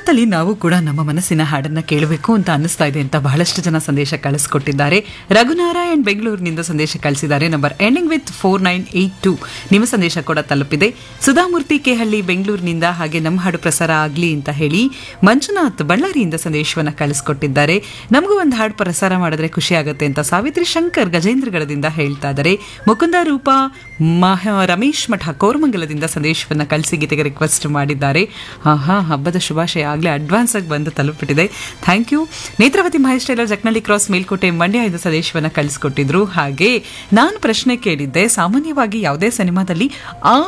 ಹೊತ್ತಲ್ಲಿ ನಾವು ಕೂಡ ನಮ್ಮ ಮನಸ್ಸಿನ ಹಾಡನ್ನ ಕೇಳಬೇಕು ಅಂತ ಅನ್ನಿಸ್ತಾ ಇದೆ ಅಂತ ಬಹಳಷ್ಟು ಜನ ಸಂದೇಶ ಕಳಿಸ್ಕೊಟ್ಟಿದ್ದಾರೆ ರಘುನಾರಾಯಣ್ ಬೆಂಗಳೂರಿನಿಂದ ಸಂದೇಶ ಕಳಿಸಿದ್ದಾರೆ number ending with four nine eight two ನಿಮ್ಮ ಸಂದೇಶ ಕೂಡ ತಲುಪಿದೆ ಸುಧಾಮೂರ್ತಿ ಕೆಹಳ್ಳಿ ಬೆಂಗಳೂರಿನಿಂದ ಹಾಗೆ ನಮ್ಮ ಹಾಡು ಪ್ರಸಾರ ಆಗಲಿ ಅಂತ ಹೇಳಿ ಮಂಜುನಾಥ್ ಬಳ್ಳಾರಿಯಿಂದ ಸಂದೇಶವನ್ನ ಕಳಿಸ್ಕೊಟ್ಟಿದ್ದಾರೆ ನಮಗೂ ಒಂದು ಹಾಡು ಪ್ರಸಾರ ಮಾಡಿದ್ರೆ ಖುಷಿ ಆಗುತ್ತೆ ಅಂತ ಸಾವಿತ್ರಿ ಶಂಕರ್ ಗಜೇಂದ್ರಗಡದಿಂದ ಹೇಳ್ತಾ ಇದ್ದಾರೆ ಮುಕುಂದ ರೂಪ ಮಹ ರಮೇಶ್ ಮಠ ಕೋರಮಂಗಲದಿಂದ ಸಂದೇಶವನ್ನ ಕಳಿಸಿ ಗೀತೆಗೆ ರಿಕ್ವೆಸ್ಟ್ ಮಾಡಿದ್ದಾರೆ ಆಹಾ ಹಬ್ಬದ ಶುಭಾಶಯ ಆಗಲೇ ಅಡ್ವಾನ್ಸ್ ಆಗಿ ಬಂದು ತಲುಪಿಟ್ಟಿದೆ thank you Netravati Mahesh tailor Jaknalli cross Melkote Mandya ಇಂದ ಸಂದೇಶವನ್ನ ಕಳಿಸ್ಕೊಟ್ಟಿದ್ರು ಹಾಗೆ ನಾನು ಪ್ರಶ್ನೆ ಕೇಳಿದ್ದೆ ಸಾಮಾನ್ಯವಾಗಿ ಯಾವುದೇ ಸಿನಿಮಾದಲ್ಲಿ ಆ